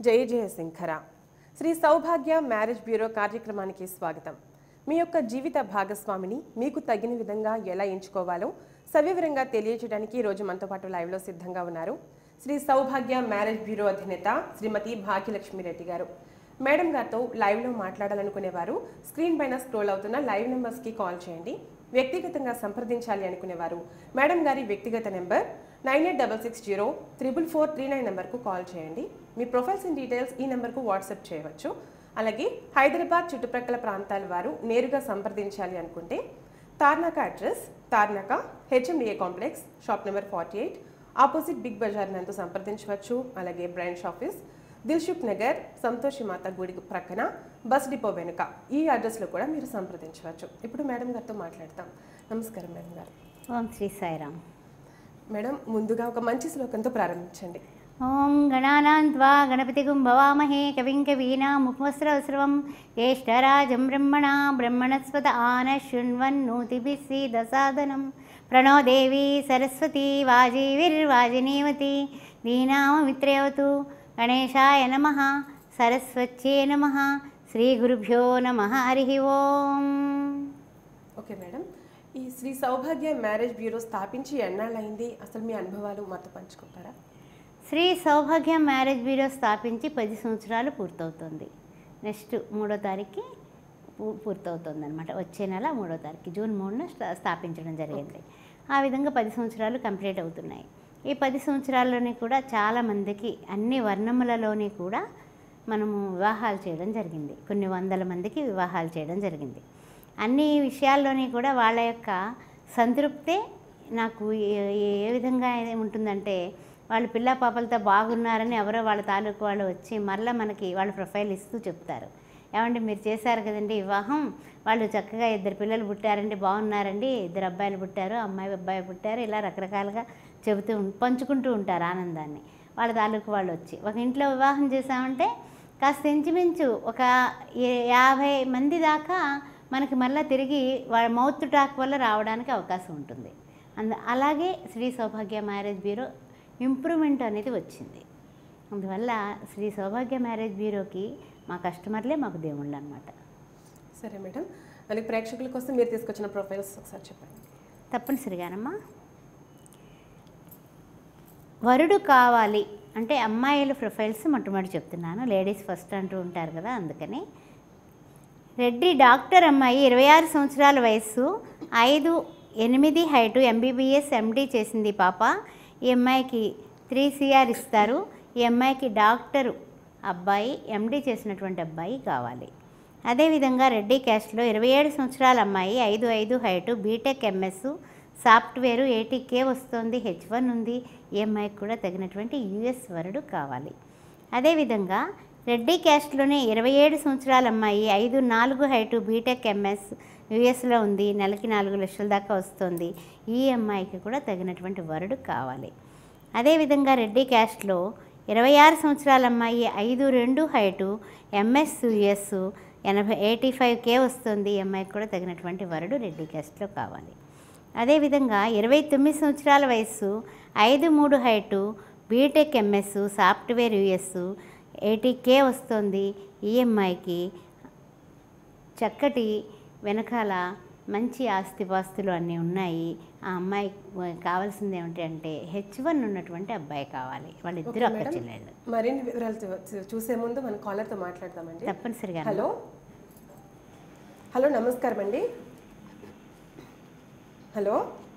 జయ Jayashankar Shri Saubhagya marriage bureau కార్యక్రమానికి స్వాగతం మీ యొక్క జీవిత భాగస్వామిని మీకు తగిన విధంగా ఎలా ఎంచుకోవాలో సవివరంగా తెలియజేయడానికి ఈ రోజు మనతో పాటు లైవ్లో సిద్ధంగా ఉన్నారు శ్రీ సౌభాగ్య మ్యారేజ్ బ్యూరో అధినేత శ్రీమతి భాగ్యలక్ష్మి రెడ్డి గారు మేడం గారితో లైవ్లో మాట్లాడాలనుకునేవారు స్క్రీన్ పైన స్క్రోల్ అవుతున్న లైవ్ నెంబర్స్కి కాల్ చేయండి వ్యక్తిగతంగా సంప్రదించాలి అనుకునేవారు మేడం గారి వ్యక్తిగత number nine eight double six zero triple four three nine నెంబర్కు కాల్ చేయండి మీ ప్రొఫైల్స్ అండ్ డీటెయిల్స్ ఈ నెంబర్కు వాట్సాప్ చేయవచ్చు అలాగే హైదరాబాద్ చుట్టుప్రక్కల ప్రాంతాల వారు నేరుగా సంప్రదించాలి అనుకుంటే Tarnaka address Tarnaka HMDA complex shop number forty eight opposite Big Bazaar నందు సంప్రదించవచ్చు అలాగే బ్రాంచ్ ఆఫీస్ దిల్షుక్ నగర్ సంతోషి మాత గుడి ప్రక్కన బస్ డిపో వెనుక ఈ అడ్రస్లో కూడా మీరు సంప్రదించవచ్చు ఇప్పుడు మేడం గారితో మాట్లాడతాం నమస్కారం మేడం గారు ఓం శ్రీ సాయిరామ్ మేడం ముందుగా ఒక మంచి శ్లోకంతో ప్రారంభించండి ఓం గణానాన్వా గణపతిగుం భవామహే కవిం కవీనాముపస్రవస్రవం జ్యేష్ఠరాజం బ్రహ్మణా బ్రహ్మణస్వత ఆన శృణ్వన్నోతిభిస్సి దసాదనం ప్రణో దేవి సరస్వతి వాజీవిర్వాజినీవతి దీనామమిత్రయవతు గణేశాయ నమ సరస్వత్యే నమ శ్రీ గురుభ్యో నమ హరి ఓం ఓకే మేడం ఈ శ్రీ సౌభాగ్య మ్యారేజ్ బ్యూరో స్థాపించి ఎన్నాళ్ళైంది అసలు మీ అనుభవాలు మాతో పంచుకుంటారా శ్రీ సౌభాగ్య మ్యారేజ్ బ్యూరో స్థాపించి పది సంవత్సరాలు పూర్తవుతుంది నెక్స్ట్ మూడో తారీఖుకి పూ- పూర్తవుతుంది అనమాట వచ్చే నెల మూడో తారీఖు జూన్ మూడున స్టా- స్థాపించడం జరిగింది ఆ విధంగా పది సంవత్సరాలు కంప్లీట్ అవుతున్నాయి ఈ పది సంవత్సరాల్లోని కూడా చాలామందికి అన్ని వర్ణములలోని కూడా మనము వివాహాలు చేయడం జరిగింది కొన్ని వందల మందికి వివాహాలు చేయడం జరిగింది అన్ని విషయాల్లోని కూడా వాళ్ళ యొక్క సంతృప్తే నాకు ఏ- ఏ విధంగా ఉంటుందంటే వాళ్ళు పిల్ల పాపలతో బాగున్నారని ఎవరో వాళ్ళ తాలూకు వాళ్ళు వచ్చి మరలా మనకి వాళ్ళ ప్రొఫైల్ ఇస్తూ చెప్తారు ఏమంటే మీరు చేశారు కదండి వివాహం వాళ్ళు చక్కగా ఇద్దరు పిల్లలు పుట్టారండి బాగున్నారండి ఇద్దరు అబ్బాయిలు పుట్టారు అమ్మాయి అబ్బాయి పుట్టారు ఇలా రకరకాలుగా చెబుతూ ఉం- పంచుకుంటూ ఉంటారు ఆనందాన్ని వాళ్ళ తాలూకు వాళ్ళు వచ్చి ఒక ఇంట్లో వివాహం చేసామంటే కాస్త ఇంచుమించు ఒక ఏ- యాభై మంది దాకా మనకి మళ్ళీ తిరిగి వాళ్ళ మౌత్ టాక్ వల్ల రావడానికి అవకాశం ఉంటుంది అంద అలాగే Shri Saubhagya marriage bureau improvement అనేది వచ్చింది అందువల్ల శ్రీ సౌభాగ్య మ్యారేజ్ బ్యూరోకి మా కస్టమర్లే మాకు దేవుళ్ళు అనమాట సరే మేడం అలాగే ప్రేక్షకుల కోసం మీరు తీసుకొచ్చిన ప్రొఫైల్స్ ఒకసారి చెప్పండి తప్పనిసరిగానమ్మా వరుడు కావాలి అంటే అమ్మాయిల ప్రొఫైల్స్ మొట్టమొదటి చెప్తున్నాను లేడీస్ ఫస్ట్ అంటూ ఉంటారు కదా అందుకని రెడ్డి డాక్టర్ అమ్మాయి ఇరవై ఆరు సంవత్సరాల వయస్సు ఐదు ఎనిమిది హైటు ఎంబీబీఎస్ ఎండి చేసింది పాప ఈ అమ్మాయికి త్రీ సిఆర్ ఇస్తారు ఈ అమ్మాయికి డాక్టరు అబ్బాయి ఎండి చేసినటువంటి అబ్బాయి కావాలి అదేవిధంగా రెడ్డి క్యాస్ట్లో ఇరవై ఏడు సంవత్సరాల అమ్మాయి ఐదు ఐదు height BTech MS software eighty K వస్తుంది హెచ్ వన్ ఉంది ఈ అమ్మాయికి కూడా తగినటువంటి యుఎస్ వరుడు కావాలి అదేవిధంగా రెడ్డి క్యాస్ట్లోనే ఇరవై ఏడు సంవత్సరాల అమ్మాయి ఐదు నాలుగు హైటు బీటెక్ ఎంఎస్ యుఎస్లో ఉంది నెలకి నాలుగు లక్షల దాకా వస్తుంది ఈ అమ్మాయికి కూడా తగినటువంటి వరుడు కావాలి అదేవిధంగా రెడ్డి క్యాస్ట్లో ఇరవై ఆరు సంవత్సరాల అమ్మాయి ఐదు రెండు హైటు ఎంఎస్ యుఎస్ ఎనభై ఎయిటీ ఫైవ్ కే వస్తుంది ఈ అమ్మాయికి కూడా తగినటువంటి వరుడు రెడ్డి క్యాస్ట్లో కావాలి అదేవిధంగా ఇరవై తొమ్మిది సంవత్సరాల వయస్సు ఐదు మూడు height BTech MS software US eighty K వస్తుంది ఈఎంఐకి చక్కటి వెనకాల మంచి ఆస్తిపాస్తులు అన్నీ ఉన్నాయి ఆ అమ్మాయి కావాల్సింది ఏమిటి అంటే హెచ్ వన్ ఉన్నటువంటి అబ్బాయి కావాలి వాళ్ళిద్దరూ ఓకే అక్క మేడం. చెల్లెళ్ళు మరిన్ని వివరాలు చూ- చూ- చూసే ముందు మన కాలర్తో మాట్లాడదామండి తప్పనిసరిగా హలో హలో నమస్కారం అండి హలో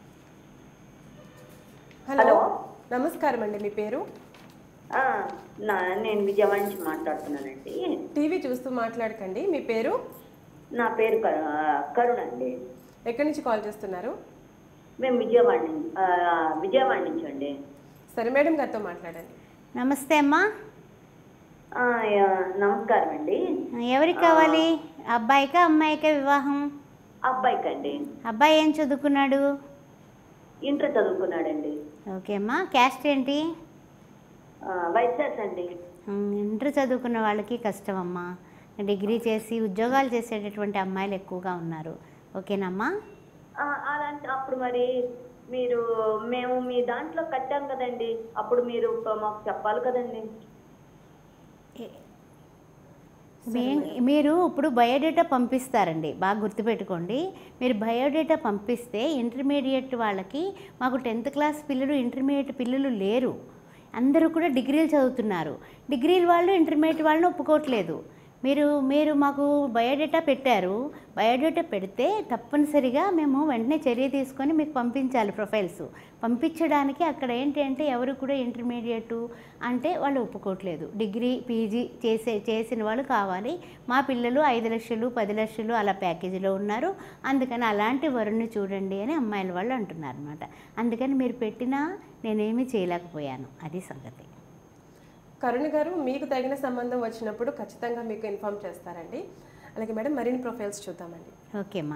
హలో హలో. నమస్కారం అండి మీ పేరు ఆ, నా నేను విజయవాడ నుంచి మాట్లాడుతున్నానండి టీవీ చూస్తూ మాట్లాడకండి మీ పేరు నా పేరు క- కరుణ అండి ఎక్కడి నుంచి కాల్ చేస్తున్నారు మేము విజయవాడ నుంచి ఆ, విజయవాడ నుంచి అండి సరే మేడం గారితో మాట్లాడండి నమస్తే అమ్మా ఆ, యా, నమస్కారం అండి ఎవరికి కావాలి అబ్బాయికా అమ్మాయికా వివాహం అబ్బాయికి అండి అబ్బాయి ఏం చదువుకున్నాడు ఇంటర్ చదువుకున్నాడండి ఓకే అమ్మా క్యాస్ట్ ఏంటి ఆ, వైశాస్ అండి ఉమ్, ఇంటర్ చదువుకున్న వాళ్ళకి కష్టం అమ్మా డిగ్రీ చేసి ఉద్యోగాలు చేసేటటువంటి అమ్మాయిలు ఎక్కువగా ఉన్నారు ఓకేనమ్మా ఆ, అలాంటి అప్పుడు మరి మీరు మేము మీ దాంట్లో కట్టాం కదండి అప్పుడు మీరు మాకు చెప్పాలి కదండి మీ- మీరు ఇప్పుడు బయోడేటా పంపిస్తారండి బాగా గుర్తుపెట్టుకోండి మీరు బయోడేటా పంపిస్తే ఇంటర్మీడియట్ వాళ్ళకి మాకు టెన్త్ క్లాస్ పిల్లలు ఇంటర్మీడియట్ పిల్లలు లేరు అందరూ కూడా డిగ్రీలు చదువుతున్నారు డిగ్రీలు వాళ్ళు ఇంటర్మీడియట్ వాళ్ళని ఒప్పుకోవట్లేదు మీరు మీరు మాకు బయోడేటా పెట్టారు బయోడేటా పెడితే తప్పనిసరిగా మేము వెంటనే చర్య తీసుకొని మీకు పంపించాలి ప్రొఫైల్స్ పంపించడానికి అక్కడ ఏంటి అంటే ఎవరు కూడా ఇంటర్మీడియట్ అంటే వాళ్ళు ఒప్పుకోవట్లేదు డిగ్రీ పీజీ చేసే చేసిన వాళ్ళు కావాలి మా పిల్లలు ఐదు లక్షలు పది లక్షలు అలా ప్యాకేజీలో ఉన్నారు అందుకని అలాంటి వరుణ్ణి చూడండి అని అమ్మాయిల వాళ్ళు అంటున్నారు అనమాట అందుకని మీరు పెట్టినా నేనేమీ చేయలేకపోయాను అది సంగతి కరుణ గారు మీకు తగిన సంబంధం వచ్చినప్పుడు ఖచ్చితంగా మీకు ఇన్ఫామ్ చేస్తారండి అలాగే మేడం మరిన్ని ప్రొఫైల్స్ చూద్దామండి ఓకేమ్మా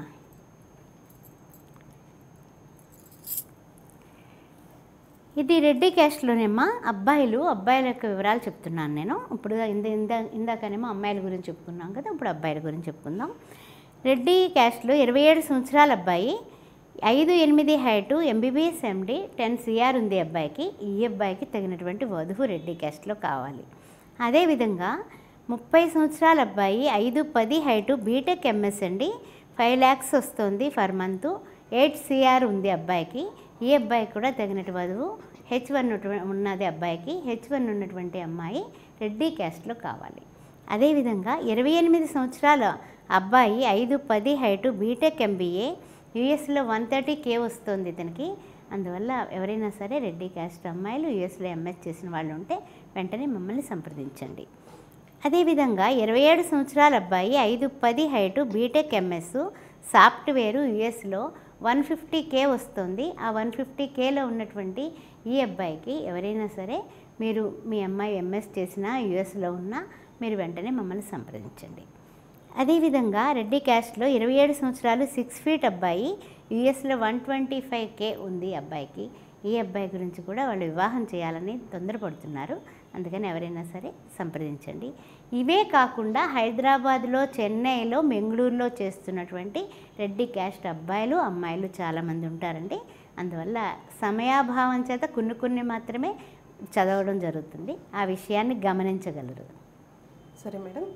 ఇది రెడ్డి క్యాస్ట్లోనేమ్మా అబ్బాయిలు అబ్బాయిల యొక్క వివరాలు చెప్తున్నాను నేను ఇప్పుడు ఇంద ఇందా ఇందాకనేమో అమ్మాయిల గురించి చెప్పుకున్నాం కదా ఇప్పుడు అబ్బాయిల గురించి చెప్పుకుందాం రెడ్డి క్యాస్ట్లో ఇరవై ఏడు సంవత్సరాల అబ్బాయి ఐదు ఎనిమిది height MBBS MD ten CR ఉంది అబ్బాయికి ఈ అబ్బాయికి తగినటువంటి వధువు రెడ్డి క్యాస్ట్లో కావాలి అదేవిధంగా ముప్పై సంవత్సరాల అబ్బాయి ఐదు పది హైటు బీటెక్ ఎంఎస్ అండి ఫైవ్ ల్యాక్స్ వస్తుంది ఫర్ మంత్ ఎయిట్ సిఆర్ ఉంది అబ్బాయికి ఈ అబ్బాయికి కూడా తగినటు వధువు హెచ్ వన్ ఉన్నది అబ్బాయికి హెచ్ వన్ ఉన్నటువంటి అమ్మాయి రెడ్డి క్యాస్ట్లో కావాలి అదేవిధంగా ఇరవై ఎనిమిది సంవత్సరాల అబ్బాయి ఐదు పది హైటు బీటెక్ ఎంబీఏ యూఎస్లో వన్ థర్టీ కే వస్తుంది ఇతనికి అందువల్ల ఎవరైనా సరే రెడ్డి క్యాస్ట్ అమ్మాయిలు యూఎస్లో ఎంఎస్ చేసిన వాళ్ళు ఉంటే వెంటనే మమ్మల్ని సంప్రదించండి అదేవిధంగా ఇరవై ఏడు సంవత్సరాల అబ్బాయి ఐదు పది హైటు బీటెక్ ఎంఎస్ సాఫ్ట్వేరు యుఎస్లో వన్ ఫిఫ్టీ కే వస్తుంది ఆ వన్ ఫిఫ్టీ కేలో ఉన్నటువంటి ఈ అబ్బాయికి ఎవరైనా సరే మీరు మీ అమ్మాయి ఎంఎస్ చేసినా యుఎస్లో ఉన్నా మీరు వెంటనే మమ్మల్ని సంప్రదించండి అదేవిధంగా రెడ్డి క్యాస్ట్లో ఇరవై ఏడు సంవత్సరాలు సిక్స్ ఫీట్ అబ్బాయి యుఎస్లో వన్ ట్వంటీ ఫైవ్ కే ఉంది అబ్బాయికి ఈ అబ్బాయి గురించి కూడా వాళ్ళు వివాహం చేయాలని తొందరపడుతున్నారు అందుకని ఎవరైనా సరే సంప్రదించండి ఇవే కాకుండా హైదరాబాద్లో చెన్నైలో బెంగళూరులో చేస్తున్నటువంటి రెడ్డి క్యాస్ట్ అబ్బాయిలు అమ్మాయిలు చాలామంది ఉంటారండి అందువల్ల సమయాభావం చేత కొన్ని కొన్ని మాత్రమే చదవడం జరుగుతుంది ఆ విషయాన్ని గమనించగలరు సరే మేడం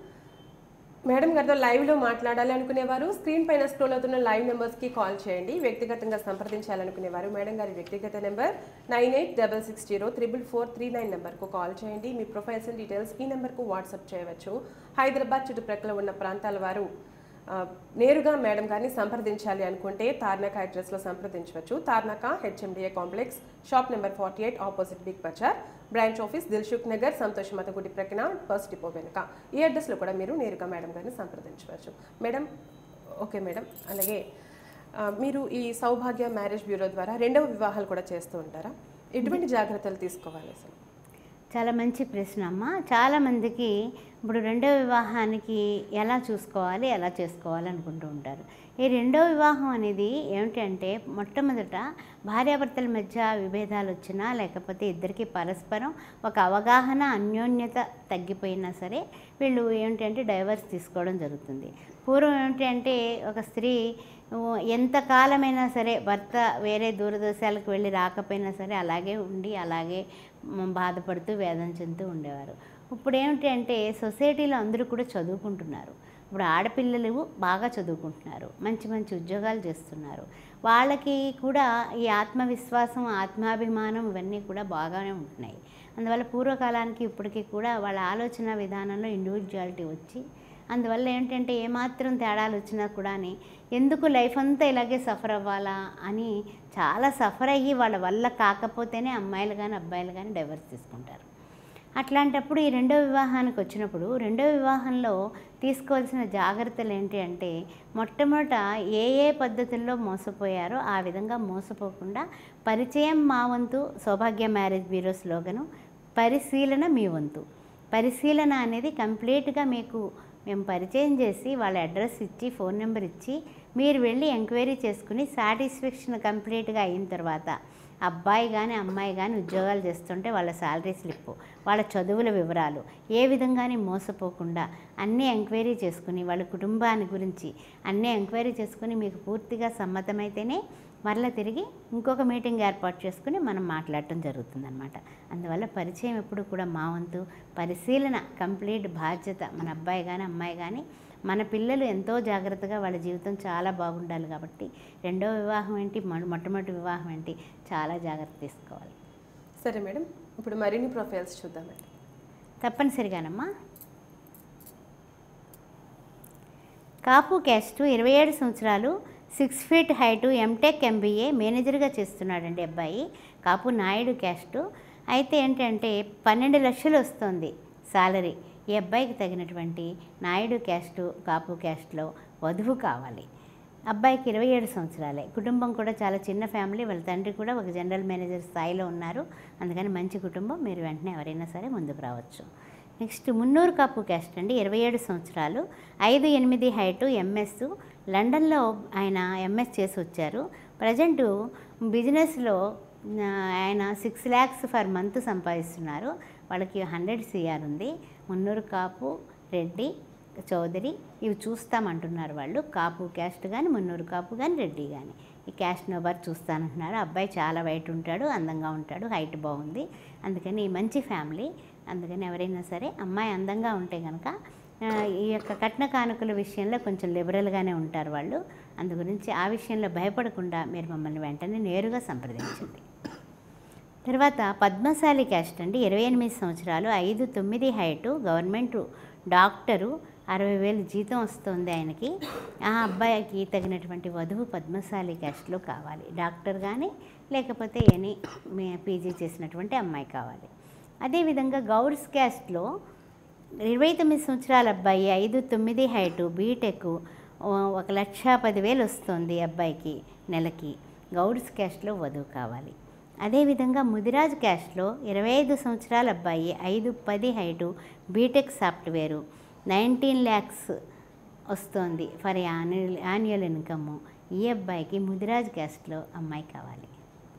మేడం గారితో లైవ్లో మాట్లాడాలి అనుకునేవారు స్క్రీన్ పైన స్క్రోల్ అవుతున్న లైవ్ నెంబర్స్కి కాల్ చేయండి వ్యక్తిగతంగా సంప్రదించాలనుకునేవారు మేడం గారి వ్యక్తిగత number nine eight double six zero triple four three nine నెంబర్కు కాల్ చేయండి మీ ప్రొఫైల్స్ అండ్ డీటెయిల్స్ ఈ నెంబర్కు వాట్సాప్ చేయవచ్చు హైదరాబాద్ చుట్టుప్రక్కల ఉన్న ప్రాంతాల వారు ఆ, నేరుగా మేడం గారిని సంప్రదించాలి అనుకుంటే తార్నాక అడ్రస్లో సంప్రదించవచ్చు Tarnaka HMDA complex shop number forty eight opposite Big Bazaar branch office Dilsukh Nagar Santosh Mata గుడి ప్రక్కన బస్ డిపో వెనుక ఈ అడ్రస్లో కూడా మీరు నేరుగా మేడం గారిని సంప్రదించవచ్చు మేడం ఓకే మేడం అలాగే ఆ, మీరు ఈ సౌభాగ్య మ్యారేజ్ బ్యూరో ద్వారా రెండవ వివాహాలు కూడా చేస్తూ ఉంటారా ఎటువంటి జాగ్రత్తలు తీసుకోవాలి అసలు చాలా మంచి ప్రశ్న అమ్మ చాలామందికి ఇప్పుడు రెండో వివాహానికి ఎలా చూసుకోవాలి ఎలా చేసుకోవాలి అనుకుంటూ ఉంటారు ఈ రెండో వివాహం అనేది ఏమిటంటే మొట్టమొదట భార్యాభర్తల మధ్య విభేదాలు వచ్చినా లేకపోతే ఇద్దరికి పరస్పరం ఒక అవగాహన అన్యోన్యత తగ్గిపోయినా సరే వీళ్ళు ఏమిటంటే డైవర్స్ తీసుకోవడం జరుగుతుంది పూర్వం ఏమిటి అంటే ఒక స్త్రీ ఓ, ఎంత కాలమైనా సరే భర్త వేరే దూరదేశాలకు వెళ్ళి రాకపోయినా సరే అలాగే ఉండి అలాగే మ్, బాధపడుతూ వేదన చెందుతూ ఉండేవారు ఇప్పుడు ఏమిటి అంటే సొసైటీలో అందరూ కూడా చదువుకుంటున్నారు ఇప్పుడు ఆడపిల్లలు బాగా చదువుకుంటున్నారు మంచి మంచి ఉద్యోగాలు చేస్తున్నారు వాళ్ళకి కూడా ఈ ఆత్మవిశ్వాసం ఆత్మాభిమానం ఇవన్నీ కూడా బాగానే ఉంటున్నాయి అందువల్ల పూర్వకాలానికి ఇప్పటికీ కూడా వాళ్ళ ఆలోచన విధానంలో ఇండివిజువాలిటీ వచ్చి అందువల్ల ఏంటంటే ఏమాత్రం తేడాలు వచ్చినా కూడా ఎందుకు లైఫ్ అంతా ఇలాగే సఫర్ అవ్వాలా అని చాలా సఫర్ అయ్యి వాళ్ళ వల్ల కాకపోతేనే అమ్మాయిలు కానీ అబ్బాయిలు కానీ డైవర్స్ తీసుకుంటారు అట్లాంటప్పుడు ఈ రెండో వివాహానికి వచ్చినప్పుడు రెండో వివాహంలో తీసుకోవాల్సిన జాగ్రత్తలు ఏంటి అంటే మొట్టమొదట ఏ ఏ పద్ధతుల్లో మోసపోయారో ఆ విధంగా మోసపోకుండా పరిచయం మా వంతు సౌభాగ్య మ్యారేజ్ బ్యూరో స్లోగను పరిశీలన మీ వంతు పరిశీలన అనేది కంప్లీట్గా మీకు మేము పరిచయం చేసి వాళ్ళ అడ్రస్ ఇచ్చి ఫోన్ నెంబర్ ఇచ్చి మీరు వెళ్ళి ఎంక్వైరీ చేసుకుని సాటిస్ఫాక్షన్ కంప్లీట్గా అయిన తర్వాత అబ్బాయి కానీ అమ్మాయి కానీ ఉద్యోగాలు చేస్తుంటే వాళ్ళ శాలరీ స్లిప్ వాళ్ళ చదువుల వివరాలు ఏ విధంగానే మోసపోకుండా అన్నీ ఎంక్వైరీ చేసుకుని వాళ్ళ కుటుంబాన్ని గురించి అన్నీ ఎంక్వైరీ చేసుకుని మీకు పూర్తిగా సమ్మతమైతేనే మరలా తిరిగి ఇంకొక మీటింగ్ ఏర్పాటు చేసుకుని మనం మాట్లాడటం జరుగుతుందన్నమాట అందువల్ల పరిచయం ఎప్పుడు కూడా మా వంతు పరిశీలన కంప్లీట్ బాధ్యత మన అబ్బాయి కానీ అమ్మాయి కానీ మన పిల్లలు ఎంతో జాగ్రత్తగా వాళ్ళ జీవితం చాలా బాగుండాలి కాబట్టి రెండో వివాహం ఏంటి మొ- మొట్టమొదటి వివాహం ఏంటి చాలా జాగ్రత్త తీసుకోవాలి సరే మేడం ఇప్పుడు మరిన్ని ప్రొఫైల్స్ చూద్దాం మేడం తప్పనిసరిగానమ్మా కాపు క్యాస్ట్ ఇరవై ఏడు సంవత్సరాలు six feet height MTech MBA మేనేజర్గా చేస్తున్నాడండి అబ్బాయి కాపు నాయుడు క్యాస్టు అయితే ఏంటంటే పన్నెండు లక్షలు వస్తుంది సాలరీ ఈ అబ్బాయికి తగినటువంటి నాయుడు క్యాస్టు కాపు క్యాస్ట్లో వధువు కావాలి అబ్బాయికి ఇరవై ఏడు సంవత్సరాలే కుటుంబం కూడా చాలా చిన్న ఫ్యామిలీ వాళ్ళ తండ్రి కూడా ఒక జనరల్ మేనేజర్ స్థాయిలో ఉన్నారు అందుకని మంచి కుటుంబం మీరు వెంటనే ఎవరైనా సరే ముందుకు రావచ్చు నెక్స్ట్ మున్నూరు కాపు క్యాస్ట్ అండి ఇరవై ఏడు సంవత్సరాలు ఐదు ఎనిమిది హైటు ఎంఎస్ లండన్లో ఆయన ఎంఎస్ చేసి వచ్చారు ప్రజెంటు బిజినెస్లో ఆ, ఆయన సిక్స్ ల్యాక్స్ ఫర్ మంత్ సంపాదిస్తున్నారు వాళ్ళకి హండ్రెడ్ సిఆర్ ఉంది మున్నూరు కాపు రెడ్డి చౌదరి ఇవి చూస్తామంటున్నారు వాళ్ళు కాపు క్యాస్ట్ కానీ మున్నూరు కాపు కానీ రెడ్డి కానీ ఈ క్యాస్ట్ నోబర్ చూస్తానంటున్నారు అబ్బాయి చాలా వైట్ ఉంటాడు అందంగా ఉంటాడు హైట్ బాగుంది అందుకని మంచి ఫ్యామిలీ అందుకని ఎవరైనా సరే అమ్మాయి అందంగా ఉంటే కనుక ఆ, ఈ యొక్క కట్న కానుకల విషయంలో కొంచెం లిబరల్గానే ఉంటారు వాళ్ళు అందు గురించి ఆ విషయంలో భయపడకుండా మీరు మమ్మల్ని వెంటనే నేరుగా సంప్రదించండి తర్వాత పద్మశాలి క్యాస్ట్ అండి ఇరవై ఎనిమిది సంవత్సరాలు ఐదు తొమ్మిది హైటు గవర్నమెంట్ డాక్టరు అరవై వేలు జీతం వస్తుంది ఆయనకి ఆ అబ్బాయికి తగినటువంటి వధువు పద్మశాలి క్యాస్ట్లో కావాలి డాక్టర్ కానీ లేకపోతే ఎనీ పీజీ చేసినటువంటి అమ్మాయి కావాలి అదేవిధంగా గౌడ్స్ క్యాస్ట్లో ఇరవై తొమ్మిది సంవత్సరాల అబ్బాయి ఐదు తొమ్మిది హైటు బీటెక్ ఒక లక్ష పదివేలు వస్తుంది ఈ అబ్బాయికి నెలకి గౌడ్స్ క్యాస్ట్లో వధువు కావాలి అదేవిధంగా ముదిరాజ్ క్యాస్ట్లో ఇరవై ఐదు సంవత్సరాల అబ్బాయి ఐదు పది height BTech software nineteen lakhs వస్తుంది ఫర్ యాన్యువల్ యాన్యువల్ ఇన్కమ్ ఈ అబ్బాయికి ముదిరాజ్ క్యాస్ట్లో అమ్మాయి కావాలి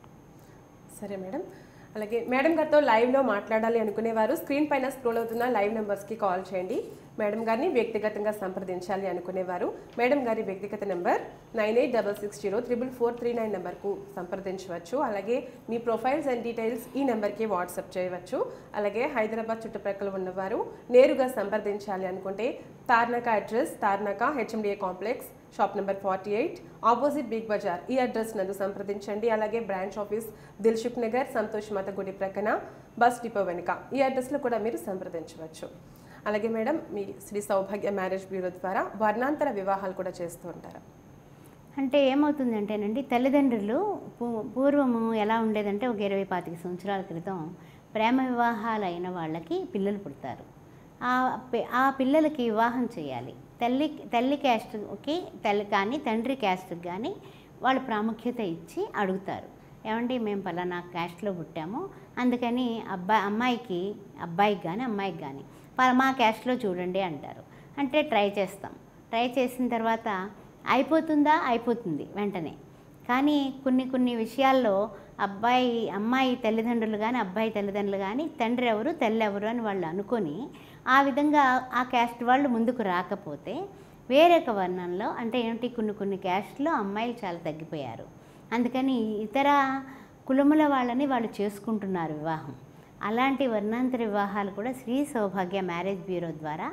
సరే మేడం అలాగే మేడం గారితో లైవ్లో మాట్లాడాలి అనుకునేవారు స్క్రీన్ పైన స్క్రోల్ అవుతున్న లైవ్ నెంబర్స్కి కాల్ చేయండి మేడం గారిని వ్యక్తిగతంగా సంప్రదించాలి అనుకునేవారు మేడం గారి వ్యక్తిగత number nine eight double six zero triple four three nine నెంబర్కు సంప్రదించవచ్చు అలాగే మీ ప్రొఫైల్స్ అండ్ డీటెయిల్స్ ఈ నెంబర్కి వాట్సాప్ చేయవచ్చు అలాగే హైదరాబాద్ చుట్టుప్రక్కల ఉన్నవారు నేరుగా సంప్రదించాలి అనుకుంటే Tarnaka address Tarnaka HMDA complex shop number forty eight opposite Big Bazaar ఈ అడ్రస్ నందు సంప్రదించండి అలాగే బ్రాంచ్ ఆఫీస్ దిల్షుక్ నగర్ సంతోష్ మాత గుడి ప్రక్కన బస్ డిపో వెనుక ఈ అడ్రస్లో కూడా మీరు సంప్రదించవచ్చు అలాగే మేడం మీ శ్రీ సౌభాగ్య మ్యారేజ్ బ్యూరో ద్వారా వర్ణాంతర వివాహాలు కూడా చేస్తూ ఉంటారు అంటే ఏమవుతుందంటేనండి తల్లిదండ్రులు పూ- పూర్వము ఎలా ఉండేదంటే ఒక ఇరవై పాతిక సంవత్సరాల క్రితం ప్రేమ వివాహాలు అయిన వాళ్ళకి పిల్లలు పుడతారు ఆ పి- ఆ పిల్లలకి వివాహం చేయాలి తల్లి తల్లి క్యాస్ట్కి తల్లి కానీ తండ్రి క్యాస్ట్కి కానీ వాళ్ళు ప్రాముఖ్యత ఇచ్చి అడుగుతారు ఏమండి మేము పలానా క్యాస్ట్లో పుట్టాము అందుకని అబ్బాయి అమ్మాయికి అబ్బాయికి కానీ అమ్మాయికి కానీ పలా మా క్యాస్ట్లో చూడండి అంటారు అంటే ట్రై చేస్తాం ట్రై చేసిన తర్వాత అయిపోతుందా అయిపోతుంది వెంటనే కానీ కొన్ని కొన్ని విషయాల్లో అబ్బాయి అమ్మాయి తల్లిదండ్రులు కానీ అబ్బాయి తల్లిదండ్రులు కానీ తండ్రి ఎవరు తల్లి ఎవరు అని వాళ్ళు అనుకొని ఆ విధంగా ఆ క్యాస్ట్ వాళ్ళు ముందుకు రాకపోతే వేరొక వర్ణంలో అంటే ఏంటి కొన్ని కొన్ని క్యాస్ట్లో అమ్మాయిలు చాలా తగ్గిపోయారు అందుకని ఇతర కులముల వాళ్ళని వాళ్ళు చేసుకుంటున్నారు వివాహం అలాంటి వర్ణాంతర వివాహాలు కూడా శ్రీ సౌభాగ్య మ్యారేజ్ బ్యూరో ద్వారా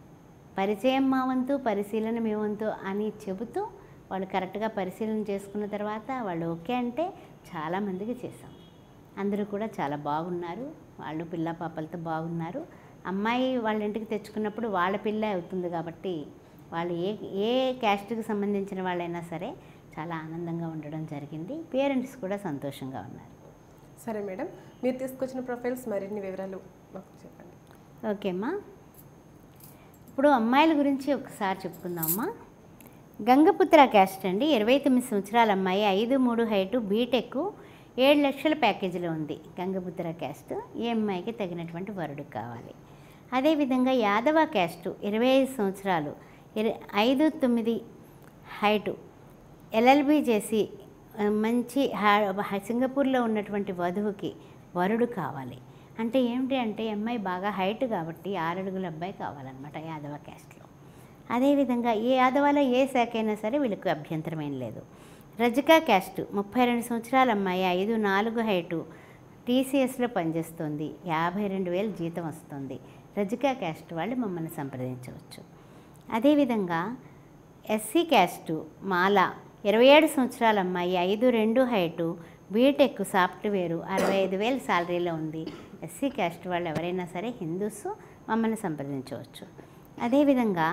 పరిచయం మా వంతు పరిశీలన మీ వంతు అని చెబుతూ వాళ్ళు కరెక్ట్గా పరిశీలన చేసుకున్న తర్వాత వాళ్ళు ఓకే అంటే చాలామందికి చేశాం అందరూ కూడా చాలా బాగున్నారు వాళ్ళు పిల్ల పాపలతో బాగున్నారు అమ్మాయి వాళ్ళ ఇంటికి తెచ్చుకున్నప్పుడు వాళ్ళ పిల్ల అవుతుంది కాబట్టి వాళ్ళు ఏ ఏ క్యాస్ట్కి సంబంధించిన వాళ్ళైనా సరే చాలా ఆనందంగా ఉండడం జరిగింది పేరెంట్స్ కూడా సంతోషంగా ఉన్నారు సరే మేడం మీరు తీసుకొచ్చిన ప్రొఫైల్స్ మరిన్ని వివరాలు మాకు చెప్పండి ఓకే అమ్మా ఇప్పుడు అమ్మాయిల గురించి ఒకసారి చెప్పుకుందామమ్మా గంగపుత్ర క్యాస్ట్ అండి ఇరవై తొమ్మిది సంవత్సరాల అమ్మాయి ఐదు మూడు హైటు బీటెక్ ఏడు లక్షల ప్యాకేజీలో ఉంది గంగపుత్ర క్యాస్ట్ ఈ అమ్మాయికి తగినటువంటి వరుడు కావాలి అదేవిధంగా యాదవ క్యాస్ట్ ఇరవై ఐదు సంవత్సరాలు ఇర ఐదు తొమ్మిది హైటు ఎల్ఎల్బి చేసి ఆ, మంచి హా- సింగపూర్లో ఉన్నటువంటి వధువుకి వరుడు కావాలి అంటే ఏమిటి అంటే ఈ అమ్మాయి బాగా హైట్ కాబట్టి ఆరడుగుల అబ్బాయి కావాలన్నమాట యాదవ క్యాస్ట్లో అదేవిధంగా ఏ యాదవాలో ఏ శాఖ అయినా సరే వీళ్ళకి అభ్యంతరం ఏం లేదు రజికా క్యాస్ట్ ముప్పై రెండు సంవత్సరాల అమ్మాయి ఐదు నాలుగు హైటు టీసీఎస్లో పనిచేస్తుంది యాభై రెండు వేలు జీతం వస్తుంది రజికా క్యాస్ట్ వాళ్ళు మమ్మల్ని సంప్రదించవచ్చు అదేవిధంగా ఎస్సీ క్యాస్టు మాల ఇరవై ఏడు సంవత్సరాల అమ్మాయి ఐదు రెండు హైటు బీటెక్ సాఫ్ట్వేరు అరవై ఐదు వేలు శాలరీలో ఉంది ఎస్సీ క్యాస్ట్ వాళ్ళు ఎవరైనా సరే హిందూస్ మమ్మల్ని సంప్రదించవచ్చు అదేవిధంగా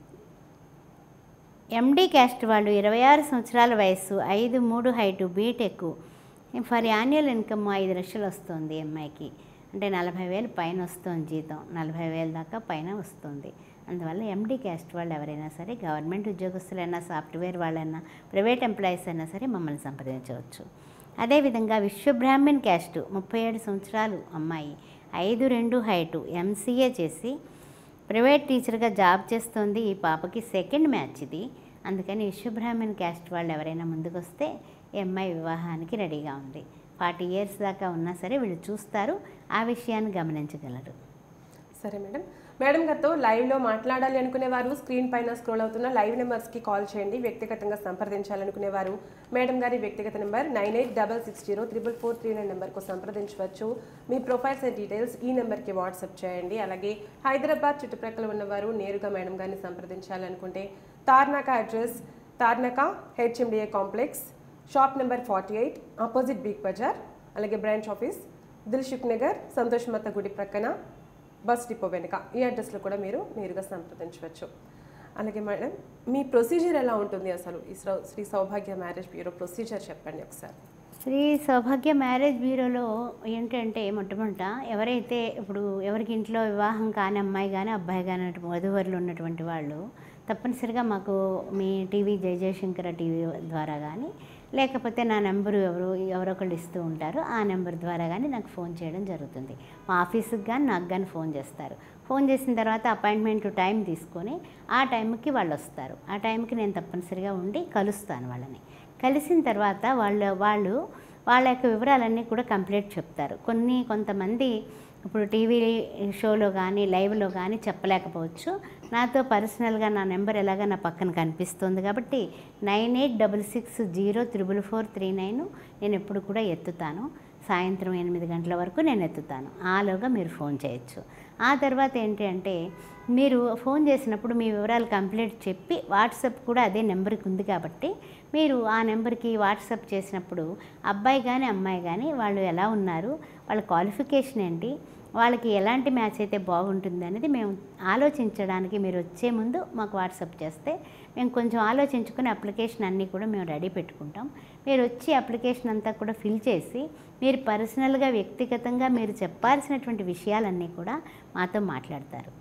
ఎండి క్యాస్ట్ వాళ్ళు ఇరవై ఆరు సంవత్సరాల వయస్సు ఐదు మూడు height BTech for annual income ఐదు లక్షలు వస్తుంది అమ్మాయికి అంటే నలభై వేలు పైన వస్తుంది జీతం నలభై వేలు దాకా పైన వస్తుంది అందువల్ల ఎండి క్యాస్ట్ వాళ్ళు ఎవరైనా సరే గవర్నమెంట్ ఉద్యోగస్తులైనా సాఫ్ట్వేర్ వాళ్ళైనా ప్రైవేట్ ఎంప్లాయీస్ అయినా సరే మమ్మల్ని సంప్రదించవచ్చు అదేవిధంగా విశ్వబ్రాహ్మణ్ క్యాస్ట్ ముప్పై ఏడు సంవత్సరాలు అమ్మాయి ఐదు రెండు హైటు ఎంసీఏ చేసి ప్రైవేట్ టీచర్గా జాబ్ చేస్తుంది ఈ పాపకి సెకండ్ మ్యాచ్ ఇది అందుకని విశ్వబ్రాహ్మణ్ క్యాస్ట్ వాళ్ళు ఎవరైనా ముందుకు వస్తే ఈ అమ్మాయి వివాహానికి రెడీగా ఉంది ఫార్టీ ఇయర్స్ దాకా ఉన్నా సరే వీళ్ళు చూస్తారు ఆ విషయాన్ని గమనించగలరు సరే మేడం మేడం గారితో లైవ్లో మాట్లాడాలి అనుకునే వారు స్క్రీన్ పైన స్క్రోల్ అవుతున్న లైవ్ నెంబర్స్కి కాల్ చేయండి వ్యక్తిగతంగా సంప్రదించాలనుకునే వారు మేడం గారి వ్యక్తిగత number nine eight double six zero triple four three nine నెంబర్కు సంప్రదించవచ్చు మీ ప్రొఫైల్స్ అండ్ డీటెయిల్స్ ఈ నెంబర్కి వాట్సాప్ చేయండి అలాగే హైదరాబాద్ చుట్టుప్రక్కల ఉన్నవారు నేరుగా మేడం గారిని సంప్రదించాలనుకుంటే Tarnaka address Tarnaka HMDA complex shop number forty eight opposite Big Bazaar అలాగే బ్రాంచ్ ఆఫీస్ దిల్షుక్ నగర్ సంతోష్ మత గుడి ప్రక్కన బస్ డిపో వెనుక ఈ అడ్రస్లో కూడా మీరు నేరుగా సంప్రదించవచ్చు అలాగే మేడం మీ ప్రొసీజర్ ఎలా ఉంటుంది అసలు ఈ సౌ- Shri Saubhagya marriage bureau procedure చెప్పండి ఒకసారి శ్రీ సౌభాగ్య మ్యారేజ్ బ్యూరోలో ఏంటంటే మొట్టమొదట ఎవరైతే ఇప్పుడు ఎవరికి ఇంట్లో వివాహం కాని అమ్మాయి కానీ అబ్బాయి కానీ వధువరులు ఉన్నటువంటి వాళ్ళు తప్పనిసరిగా మాకు మీ టీవీ జయ జయశంకర టీవీ ద్వారా కానీ లేకపోతే నా నెంబరు ఎవరు ఎవరో ఒకళ్ళు ఇస్తూ ఉంటారు ఆ నెంబర్ ద్వారా కానీ నాకు ఫోన్ చేయడం జరుగుతుంది మా ఆఫీస్కి కానీ నాకు కానీ ఫోన్ చేస్తారు ఫోన్ చేసిన తర్వాత అపాయింట్మెంట్ టైం తీసుకొని ఆ టైంకి వాళ్ళు వస్తారు ఆ టైంకి నేను తప్పనిసరిగా ఉండి కలుస్తాను వాళ్ళని కలిసిన తర్వాత వాళ్ళు వాళ్ళు వాళ్ళ యొక్క వివరాలన్నీ కూడా కంప్లీట్ చెప్తారు కొన్ని కొంతమంది ఇప్పుడు టీవీ షోలో కానీ లైవ్లో కానీ చెప్పలేకపోవచ్చు నాతో పర్సనల్గా నా నెంబర్ ఎలాగా నా పక్కన కనిపిస్తుంది కాబట్టి nine eight double six zero triple four three nine నేను ఎప్పుడు కూడా ఎత్తుతాను సాయంత్రం ఎనిమిది గంటల వరకు నేను ఎత్తుతాను ఆలోగా మీరు ఫోన్ చేయొచ్చు ఆ తర్వాత ఏంటి అంటే మీరు ఫోన్ చేసినప్పుడు మీ వివరాలు కంప్లీట్ చెప్పి వాట్సాప్ కూడా అదే నెంబర్కి ఉంది కాబట్టి మీరు ఆ నెంబర్కి వాట్సాప్ చేసినప్పుడు అబ్బాయి కానీ అమ్మాయి కానీ వాళ్ళు ఎలా ఉన్నారు వాళ్ళ క్వాలిఫికేషన్ ఏంటి వాళ్ళకి ఎలాంటి మ్యాచ్ అయితే బాగుంటుంది అనేది మేము ఆలోచించడానికి మీరు వచ్చే ముందు మాకు వాట్సాప్ చేస్తే మేము కొంచెం ఆలోచించుకుని అప్లికేషన్ అన్నీ కూడా మేము రెడీ పెట్టుకుంటాం మీరు వచ్చి అప్లికేషన్ అంతా కూడా ఫిల్ చేసి మీరు పర్సనల్గా వ్యక్తిగతంగా మీరు చెప్పాల్సినటువంటి విషయాలన్నీ కూడా మాతో మాట్లాడతారు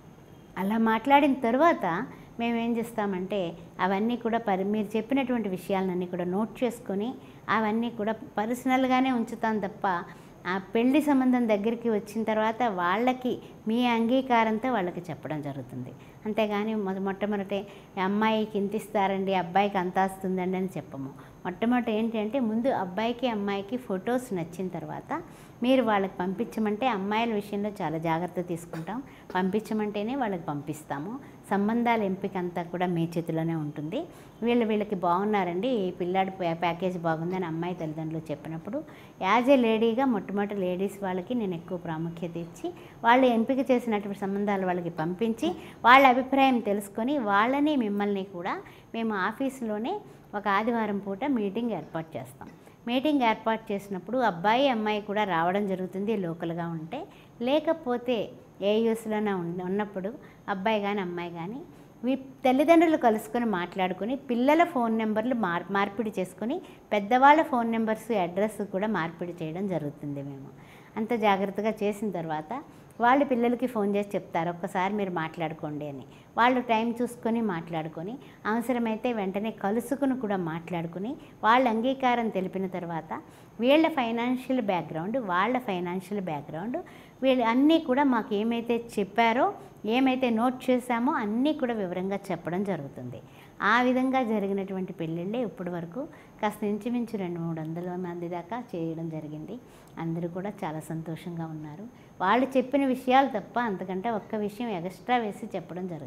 అలా మాట్లాడిన తర్వాత మేము ఏం చేస్తామంటే అవన్నీ కూడా పరి మీరు చెప్పినటువంటి విషయాలన్నీ కూడా నోట్ చేసుకొని అవన్నీ కూడా పర్సనల్గానే ఉంచుతాం తప్ప ఆ పెళ్లి సంబంధం దగ్గరికి వచ్చిన తర్వాత వాళ్ళకి మీ అంగీకారంతో వాళ్ళకి చెప్పడం జరుగుతుంది అంతేగాని మొ- మొట్టమొదటి అమ్మాయికి ఇంత ఇస్తారండి అబ్బాయికి అంత వస్తుందండి అని చెప్పము మొట్టమొదటి ఏంటంటే ముందు అబ్బాయికి అమ్మాయికి ఫొటోస్ నచ్చిన తర్వాత మీరు వాళ్ళకి పంపించమంటే అమ్మాయిల విషయంలో చాలా జాగ్రత్త తీసుకుంటాం పంపించమంటేనే వాళ్ళకి పంపిస్తాము సంబంధాల ఎంపిక అంతా కూడా మీ చేతిలోనే ఉంటుంది వీళ్ళు వీళ్ళకి బాగున్నారండి ఈ పిల్లాడి ప్యా- ప్యాకేజ్ బాగుందని అమ్మాయి తల్లిదండ్రులు చెప్పినప్పుడు యాజ్ ఏ లేడీగా మొట్టమొదటి లేడీస్ వాళ్ళకి నేను ఎక్కువ ప్రాముఖ్యత ఇచ్చి వాళ్ళు ఎంపిక చేసినటువంటి సంబంధాలు వాళ్ళకి పంపించి వాళ్ళ అభిప్రాయం తెలుసుకొని వాళ్ళని మిమ్మల్ని కూడా మేము ఆఫీసులోనే ఒక ఆదివారం పూట మీటింగ్ ఏర్పాటు చేస్తాం మీటింగ్ ఏర్పాటు చేసినప్పుడు అబ్బాయి అమ్మాయి కూడా రావడం జరుగుతుంది లోకల్గా ఉంటే లేకపోతే ఏ యూస్లోనే ఉన్నప్పుడు అబ్బాయి కానీ అమ్మాయి కానీ వీ తల్లిదండ్రులు కలుసుకొని మాట్లాడుకొని పిల్లల ఫోన్ నెంబర్లు మార్ మార్పిడి చేసుకొని పెద్దవాళ్ళ ఫోన్ నెంబర్స్ అడ్రస్ కూడా మార్పిడి చేయడం జరుగుతుంది మేము అంత జాగ్రత్తగా చేసిన తర్వాత వాళ్ళు పిల్లలకి ఫోన్ చేసి చెప్తారు ఒక్కసారి మీరు మాట్లాడుకోండి అని వాళ్ళు టైం చూసుకొని మాట్లాడుకొని అవసరమైతే వెంటనే కలుసుకుని కూడా మాట్లాడుకుని వాళ్ళ అంగీకారం తెలిపిన తర్వాత వీళ్ళ ఫైనాన్షియల్ బ్యాక్గ్రౌండ్ వాళ్ళ ఫైనాన్షియల్ బ్యాక్గ్రౌండ్ వీళ్ళు అన్నీ కూడా మాకు ఏమైతే చెప్పారో ఏమైతే నోట్ చేశామో అన్నీ కూడా వివరంగా చెప్పడం జరుగుతుంది ఆ విధంగా జరిగినటువంటి పెళ్ళిళ్ళే ఇప్పటి వరకు కాస్త ఇంచుమించు రెండు మూడు వందల మంది దాకా చేయడం జరిగింది అందరూ కూడా చాలా సంతోషంగా ఉన్నారు వాళ్ళు చెప్పిన విషయాలు తప్ప అంతకంటే ఒక్క విషయం ఎక్స్ట్రా వేసి చెప్పడం జరగదు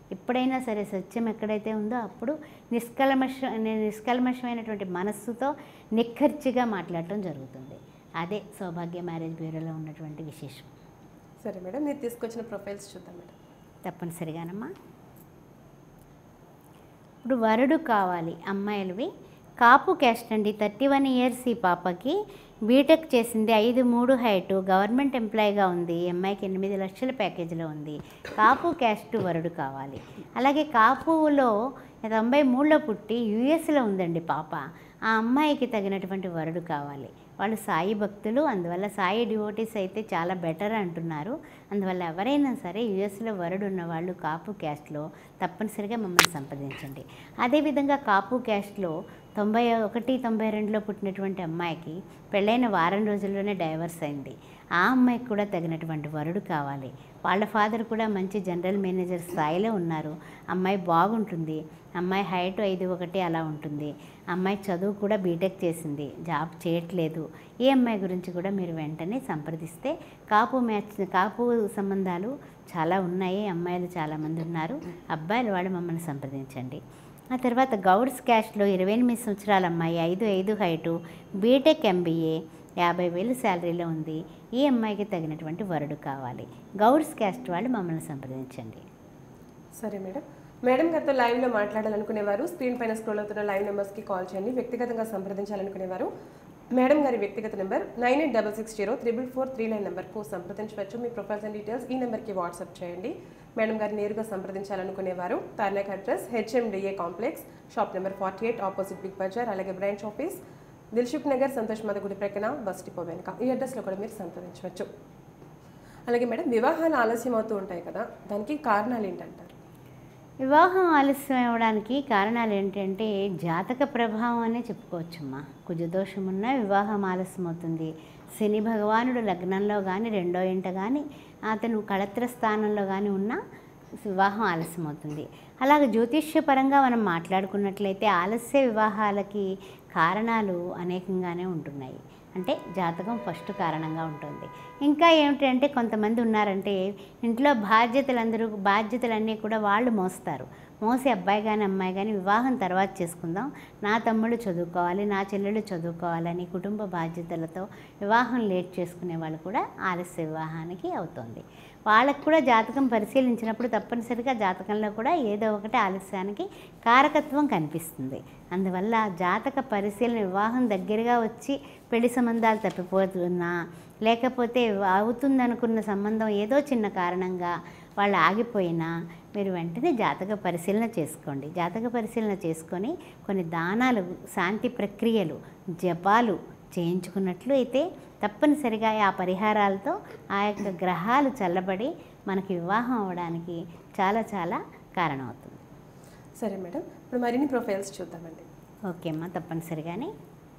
ఎప్పుడైనా సరే సత్యం ఎక్కడైతే ఉందో అప్పుడు నిష్కల్మష నిష్కల్మషమైనటువంటి మనస్సుతో నిక్కర్చిగా మాట్లాడటం జరుగుతుంది అదే సౌభాగ్య మ్యారేజ్ బ్యూరోలో ఉన్నటువంటి విశేషం సరే మేడం మీరు తీసుకొచ్చిన ప్రొఫైల్స్ చూద్దాం మేడం తప్పనిసరిగానమ్మా ఇప్పుడు వరుడు కావాలి అమ్మాయిలవి కాపు క్యాస్ట్ అండి థర్టీ వన్ ఇయర్స్ ఈ పాపకి బీటెక్ చేసింది ఐదు మూడు హైటు గవర్నమెంట్ ఎంప్లాయీగా ఉంది అమ్మాయికి ఎనిమిది లక్షల ప్యాకేజీలో ఉంది కాపు క్యాస్ట్ వరుడు కావాలి అలాగే కాపులో తొంభై మూడులో పుట్టి యుఎస్లో ఉందండి పాప ఆ అమ్మాయికి తగినటువంటి వరుడు కావాలి వాళ్ళు సాయి భక్తులు అందువల్ల సాయి డివోటీస్ అయితే చాలా బెటర్ అంటున్నారు అందువల్ల ఎవరైనా సరే యుఎస్లో వరుడు ఉన్న వాళ్ళు కాపు క్యాస్ట్లో తప్పనిసరిగా మమ్మల్ని సంప్రదించండి అదేవిధంగా కాపు క్యాస్ట్లో తొంభై ఒకటి తొంభై రెండులో పుట్టినటువంటి అమ్మాయికి పెళ్ళైన వారం రోజుల్లోనే డైవర్స్ అయింది ఆ అమ్మాయికి కూడా తగినటువంటి వరుడు కావాలి వాళ్ళ ఫాదర్ కూడా మంచి జనరల్ మేనేజర్ స్థాయిలో ఉన్నారు అమ్మాయి బాగుంటుంది అమ్మాయి హైట్ ఐదు ఒకటి అలా ఉంటుంది అమ్మాయి చదువు కూడా బీటెక్ చేసింది జాబ్ చేయట్లేదు ఈ అమ్మాయి గురించి కూడా మీరు వెంటనే సంప్రదిస్తే కాపు మ్యాచ్ కాపు సంబంధాలు చాలా ఉన్నాయి అమ్మాయిలు చాలామంది ఉన్నారు అబ్బాయిలు వాళ్ళు మమ్మల్ని సంప్రదించండి ఆ తర్వాత గౌడ్స్ క్యాష్లో ఇరవై ఎనిమిది సంవత్సరాల అమ్మాయి ఐదు ఐదు హైటు బీటెక్ ఎంబీఏ యాభై వేలు శాలరీలో ఉంది ఈ అమ్మాయికి తగినటువంటి వరుడు కావాలి గౌడ్స్ క్యాస్ట్ వాళ్ళు మమ్మల్ని సంప్రదించండి సరే మేడం మేడం గారితో లైవ్లో మాట్లాడాలనుకునేవారు స్క్రీన్ పైన స్క్రోల్ అవుతున్న లైవ్ నెంబర్స్కి కాల్ చేయండి వ్యక్తిగతంగా సంప్రదించాలనుకునేవారు మేడం గారి వ్యక్తిగత number nine eight double six zero triple four three nine నెంబర్కు సంప్రదించవచ్చు మీ ప్రొఫైల్స్ అండ్ డీటెయిల్స్ ఈ నెంబర్కి వాట్సాప్ చేయండి మేడం గారు నేరుగా సంప్రదించాలనుకునేవారు Tarnaka address HMDA complex shop number forty eight opposite Big Bazaar అలాగే బ్రాంచ్ ఆఫీస్ దిల్షుక్ నగర్ సంతోష్ మదగుడి ప్రక్కన బస్ డిపో వెనుక ఈ అడ్రస్లో కూడా మీరు సంప్రదించవచ్చు అలాగే మేడం వివాహాలు ఆలస్యం అవుతూ ఉంటాయి కదా దానికి కారణాలు ఏంటంటారు వివాహం ఆలస్యం అవ్వడానికి కారణాలు ఏంటంటే జాతక ప్రభావం అనే చెప్పుకోవచ్చమ్మా కుజదోషం ఉన్న వివాహం ఆలస్యం అవుతుంది శని భగవానుడు లగ్నంలో కానీ రెండో ఇంట కానీ అతను కళత్ర స్థానంలో కానీ ఉన్న వివాహం ఆలస్యం అవుతుంది అలాగే జ్యోతిష్యపరంగా మనం మాట్లాడుకున్నట్లయితే ఆలస్య వివాహాలకి కారణాలు అనేకంగానే ఉంటున్నాయి అంటే జాతకం ఫస్ట్ కారణంగా ఉంటుంది ఇంకా ఏమిటంటే కొంతమంది ఉన్నారంటే ఇంట్లో బాధ్యతలందరూ బాధ్యతలన్నీ కూడా వాళ్ళు మోస్తారు మోసే అబ్బాయి కానీ అమ్మాయి కానీ వివాహం తర్వాత చేసుకుందాం నా తమ్ముడు చదువుకోవాలి నా చెల్లెళ్ళు చదువుకోవాలని కుటుంబ బాధ్యతలతో వివాహం లేట్ చేసుకునే వాళ్ళు కూడా ఆలస్య వివాహానికి అవుతుంది వాళ్ళకు కూడా జాతకం పరిశీలించినప్పుడు తప్పనిసరిగా జాతకంలో కూడా ఏదో ఒకటి ఆలస్యానికి కారకత్వం కనిపిస్తుంది అందువల్ల జాతక పరిశీలన వివాహం దగ్గరగా వచ్చి పెళ్లి సంబంధాలు తప్పిపోతున్నా లేకపోతే అవుతుందనుకున్న సంబంధం ఏదో చిన్న కారణంగా వాళ్ళు ఆగిపోయినా మీరు వెంటనే జాతక పరిశీలన చేసుకోండి జాతక పరిశీలన చేసుకొని కొన్ని దానాలు శాంతి ప్రక్రియలు జపాలు చేయించుకున్నట్లు అయితే తప్పనిసరిగా ఆ పరిహారాలతో ఆ యొక్క గ్రహాలు చల్లబడి మనకి వివాహం అవ్వడానికి చాలా చాలా కారణమవుతుంది సరే మేడం ఇప్పుడు మరిన్ని ప్రొఫైల్స్ చూద్దామండి ఓకే అమ్మా తప్పనిసరిగానే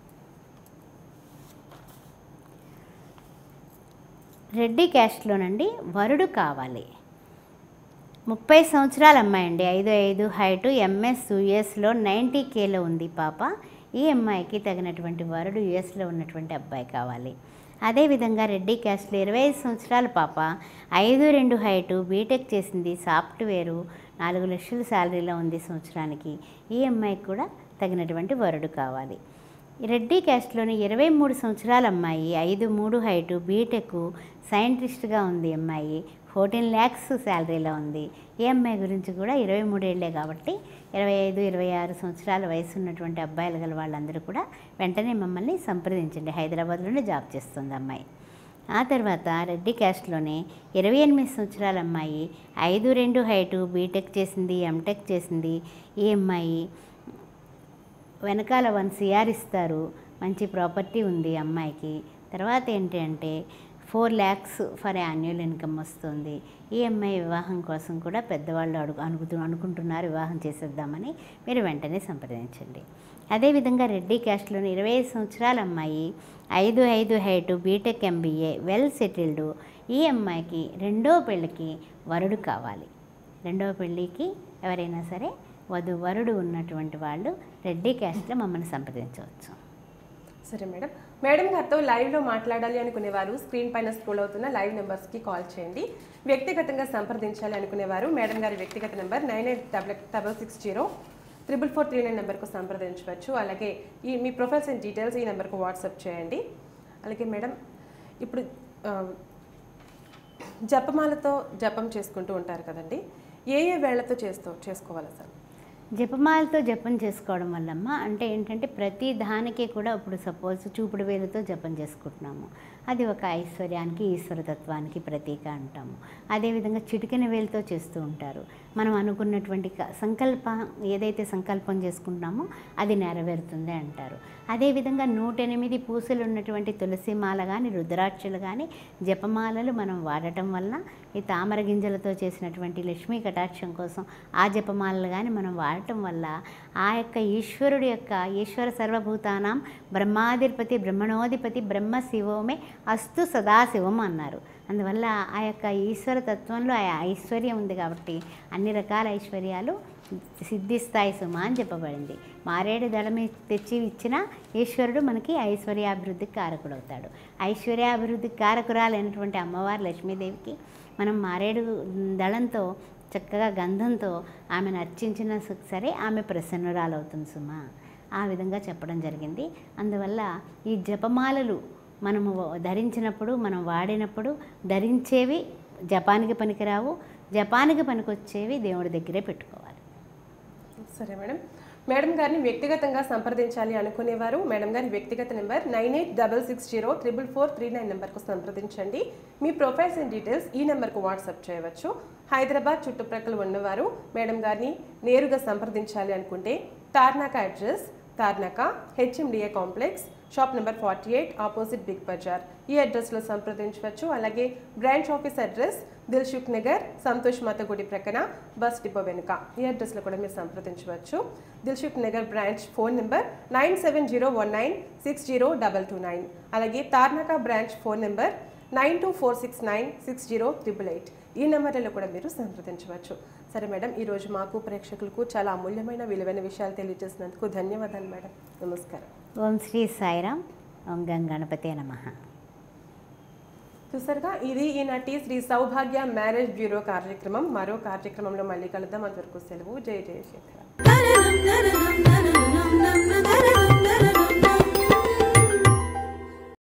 రెడ్డి క్యాస్ట్లోనండి వరుడు కావాలి ముప్పై సంవత్సరాల అమ్మాయి అండి ఐదు ఐదు హైటు ఎంఎస్ యుఎస్లో నైంటీ కేలో ఉంది పాప ఈ అమ్మాయికి తగినటువంటి వరుడు యుఎస్లో ఉన్నటువంటి అబ్బాయి కావాలి అదేవిధంగా రెడ్డి క్యాస్ట్లో ఇరవై ఐదు సంవత్సరాల పాప ఐదు రెండు హైటు బీటెక్ చేసింది సాఫ్ట్వేరు నాలుగు లక్షల శాలరీలో ఉంది సంవత్సరానికి ఈ అమ్మాయికి కూడా తగినటువంటి వరుడు కావాలి రెడ్డి క్యాస్ట్లోని ఇరవై మూడు సంవత్సరాల అమ్మాయి ఐదు మూడు హైటు బీటెక్ సైంటిస్ట్గా ఉంది అమ్మాయి ఫోర్టీన్ ల్యాక్స్ శాలరీలో ఉంది ఈ అమ్మాయి గురించి కూడా ఇరవై మూడేళ్లే కాబట్టి ఇరవై ఐదు ఇరవై ఆరు సంవత్సరాల వయసు ఉన్నటువంటి అబ్బాయిలు గల వాళ్ళందరూ కూడా వెంటనే మమ్మల్ని సంప్రదించండి హైదరాబాద్లోనే జాబ్ చేస్తుంది అమ్మాయి ఆ తర్వాత రెడ్డి క్యాస్ట్లోనే ఇరవై ఎనిమిది సంవత్సరాల అమ్మాయి ఐదు రెండు హైటు బీటెక్ చేసింది ఎంటెక్ చేసింది ఈ అమ్మాయి వెనకాల వన్ సిఆర్ ఇస్తారు మంచి ప్రాపర్టీ ఉంది అమ్మాయికి తర్వాత ఏంటి అంటే four lakhs for annual income వస్తుంది ఈ అమ్మాయి వివాహం కోసం కూడా పెద్దవాళ్ళు అడుగు అనుకుతూ అనుకుంటున్నారు వివాహం చేసేద్దామని మీరు వెంటనే సంప్రదించండి అదేవిధంగా రెడ్డి క్యాస్ట్లోని ఇరవై ఐదు సంవత్సరాల అమ్మాయి ఐదు ఐదు height BTech MBA well settled ఈ అమ్మాయికి రెండో పెళ్ళికి వరుడు కావాలి రెండో పెళ్ళికి ఎవరైనా సరే వధు వరుడు ఉన్నటువంటి వాళ్ళు రెడ్డి క్యాస్ట్లో మమ్మల్ని సంప్రదించవచ్చు సరే మేడం మేడం గారితో లైవ్లో మాట్లాడాలి అనుకునేవారు స్క్రీన్ పైన స్క్రోల్ అవుతున్న లైవ్ నెంబర్స్కి కాల్ చేయండి వ్యక్తిగతంగా సంప్రదించాలి అనుకునేవారు మేడం గారి వ్యక్తిగత number nine eight double double six zero triple four three nine నెంబర్కు సంప్రదించవచ్చు అలాగే ఈ మీ ప్రొఫైల్స్ అండ్ డీటెయిల్స్ ఈ నెంబర్కు వాట్సాప్ చేయండి అలాగే మేడం ఇప్పుడు ఆ, జపమాలతో జపం చేసుకుంటూ ఉంటారు కదండి ఏ ఏ వేళ్లతో చేస్తూ చేసుకోవాలి సార్ జపమాలతో జపం చేసుకోవడం వల్లమ్మ అంటే ఏంటంటే ప్రతి దానికి కూడా ఇప్పుడు సపోజ్ చూపుడు వేలుతో జపం చేసుకుంటున్నాము అది ఒక ఐశ్వర్యానికి ఈశ్వరతత్వానికి ప్రతీక అంటాము అదేవిధంగా చిటికెన వేలుతో చేస్తూ ఉంటారు మనం అనుకున్నటువంటి క- సంకల్ప ఏదైతే సంకల్పం చేసుకుంటున్నామో అది నెరవేరుతుంది అంటారు అదేవిధంగా నూట ఎనిమిది పూసలు ఉన్నటువంటి తులసి మాల కానీ రుద్రాక్షలు కానీ జపమాలలు మనం వాడటం వలన ఈ తామర గింజలతో చేసినటువంటి లక్ష్మీ కటాక్షం కోసం ఆ జపమాలలు కానీ మనం వాడటం వల్ల ఆ యొక్క ఈశ్వరుడి యొక్క ఈశ్వర సర్వభూతానాం బ్రహ్మాధిపతి బ్రహ్మణోధిపతి బ్రహ్మ శివమే అస్తు సదాశివం అన్నారు అందువల్ల ఆ యొక్క ఈశ్వర తత్వంలో ఆ ఐశ్వర్యం ఉంది కాబట్టి అన్ని రకాల ఐశ్వర్యాలు సిద్ధిస్తాయి సుమా అని చెప్పబడింది మారేడు దళమి తెచ్చి ఇచ్చిన ఈశ్వరుడు మనకి ఐశ్వర్యాభివృద్ధికి కారకుడవుతాడు ఐశ్వర్యాభివృద్ధికి కారకురాలైనటువంటి అమ్మవారు లక్ష్మీదేవికి మనం మారేడు దళంతో చక్కగా గంధంతో ఆమెను అర్చించిన సరే ఆమె ప్రసన్నురాలవుతుంది సుమా ఆ విధంగా చెప్పడం జరిగింది అందువల్ల ఈ జపమాలలు మనము ధరించినప్పుడు మనం వాడినప్పుడు ధరించేవి జపానికి పనికిరావు జపానికి పనికొచ్చేవి దేవుడి దగ్గరే పెట్టుకోవాలి సరే మేడం మేడం గారిని వ్యక్తిగతంగా సంప్రదించాలి అనుకునేవారు మేడం గారి వ్యక్తిగత number nine eight double six zero triple four three nine నెంబర్కు సంప్రదించండి మీ ప్రొఫైల్స్ అండ్ డీటెయిల్స్ ఈ నెంబర్కు వాట్సాప్ చేయవచ్చు హైదరాబాద్ చుట్టుప్రక్కల ఉన్నవారు మేడం గారిని నేరుగా సంప్రదించాలి అనుకుంటే Tarnaka address Tarnaka HMDA complex shop number forty eight opposite Big Bazaar ఈ అడ్రస్లో సంప్రదించవచ్చు అలాగే branch office address Dilsukh Nagar Santosh Mata గుడి ప్రక్కన బస్ డిపో వెనుక ఈ అడ్రస్లో కూడా మీరు సంప్రదించవచ్చు Dilsukh Nagar branch phone number nine seven zero one nine six zero double two nine అలాగే Tarnaka branch phone number nine two four six nine six zero triple eight ఈ నెంబర్లలో కూడా మీరు సంప్రదించవచ్చు సరే మేడం ఈరోజు మాకు ప్రేక్షకులకు చాలా అమూల్యమైన విలువైన విషయాలు తెలియజేసినందుకు ధన్యవాదాలు మేడం నమస్కారం ఓం శ్రీ సాయిరామ్ ఓం గంగణపతే నమః చూసారుగా ఇది ఈనాటి శ్రీ సౌభాగ్య మ్యారేజ్ బ్యూరో కార్యక్రమం మరో కార్యక్రమంలో మళ్ళీ కలుద్దాం అంతవరకు సెలవు జయ జయశేఖర na na na na na na na na na